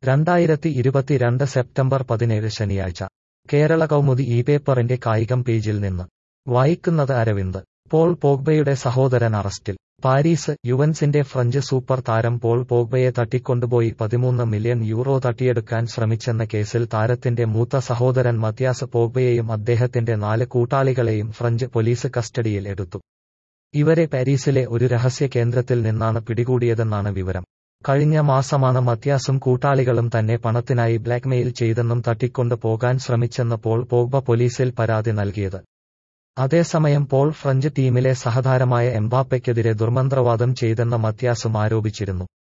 രണ്ടായിരത്തി ഇരുപത്തിരണ്ട് സെപ്റ്റംബർ പതിനേഴ് ശനിയാഴ്ച കേരള കൗമുദി ഈ പേപ്പറിന്റെ കായികം പേജിൽ നിന്ന് വായിക്കുന്നത് അരവിന്ദ് പോൾ പോഗ്ബയുടെ സഹോദരൻ അറസ്റ്റിൽ പാരീസ് യുവൻസിന്റെ ഫ്രഞ്ച് സൂപ്പർ താരം പോൾ പോഗ്ബയെ തട്ടിക്കൊണ്ടുപോയി പതിമൂന്ന് മില്യൺ യൂറോ തട്ടിയെടുക്കാൻ ശ്രമിച്ചെന്ന കേസിൽ താരത്തിന്റെ മൂത്ത സഹോദരൻ മത്യാസ് പോഗ്ബയെയും അദ്ദേഹത്തിന്റെ നാല് കൂട്ടാളികളെയും ഫ്രഞ്ച് പോലീസ് കസ്റ്റഡിയിൽ എടുത്തു ഇവരെ പാരീസിലെ ഒരു രഹസ്യ കേന്ദ്രത്തിൽ നിന്നാണ് പിടികൂടിയതെന്നാണ് വിവരം കഴിഞ്ഞ മാസമാണ് മത്യാസും കൂട്ടാളികളും തന്നെ പണത്തിനായി ബ്ലാക്ക്മെയിൽ ചെയ്തെന്നും തട്ടിക്കൊണ്ടു പോകാൻ ശ്രമിച്ചെന്ന് പോൾ പോഗ്ബ പോലീസിൽ പരാതി നൽകിയത് അതേസമയം പോൾ ഫ്രഞ്ച് ടീമിലെ സഹതാരമായ എംബാപ്പയ്ക്കെതിരെ ദുർമന്ത്രവാദം ചെയ്തെന്ന മത്യാസും ആരോപിച്ചിരുന്നു